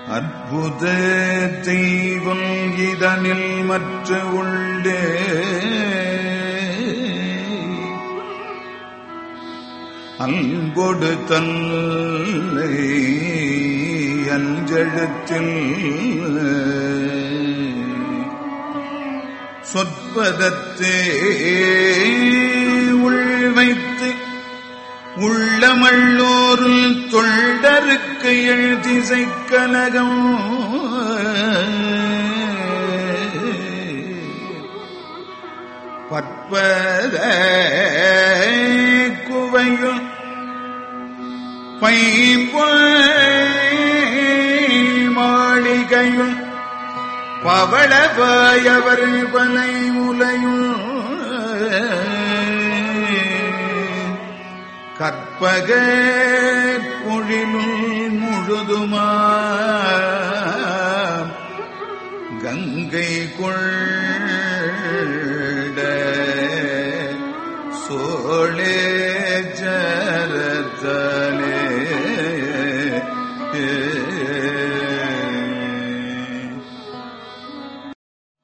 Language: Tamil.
அற்புத தெய்வம் இதனில் மற்ற உண்டே அன்பொடு தன்னை அஞ்செழுத்தில் சொற்பதத்தே உள்வைத்து உள்ளமள்ளோருள் தொண்டருக்கு எழுதிசை கனகம் பற்பத குவையும் பைம்பொல் மாளிகையும் பவளவாயவர் பனை முலையும் கற்பக பொழிலுள் முழுதுமா கங்கை கொண்ட சோழேஜ